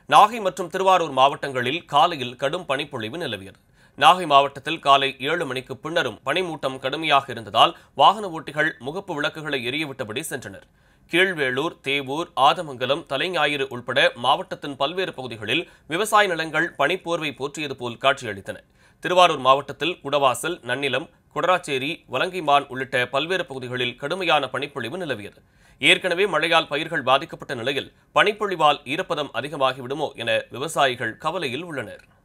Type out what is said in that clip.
நாகை மற்றும் திருவாரூர் மாவட்டங்களில் காலையில் கடும் பனிப்பொழிவு நிலவியது நாகை மாவட்டத்தில் காலை ஏழு மணிக்கு பின்னரும் பனிமூட்டம் கடுமையாக இருந்ததால் வாகன ஓட்டிகள் முகப்பு விளக்குகளை எரியவிட்டபடி சென்றனர் கீழ்வேளூர் தேவூர் ஆதமங்கலம் தலைஞாயிறு உட்பட மாவட்டத்தின் பல்வேறு பகுதிகளில் விவசாய நிலங்கள் பனிப்போர்வை போற்றியது போல் காட்சியளித்தன திருவாரூர் மாவட்டத்தில் குடவாசல் நன்னிலம் குடராச்சேரி வலங்கைமான் உள்ளிட்ட பல்வேறு பகுதிகளில் கடுமையான பனிப்பொழிவு நிலவியது ஏற்கனவே மழையால் பயிர்கள் பாதிக்கப்பட்ட நிலையில் பனிப்பொழிவால் ஈரப்பதம் அதிகமாகிவிடுமோ என விவசாயிகள் கவலையில் உள்ளனர்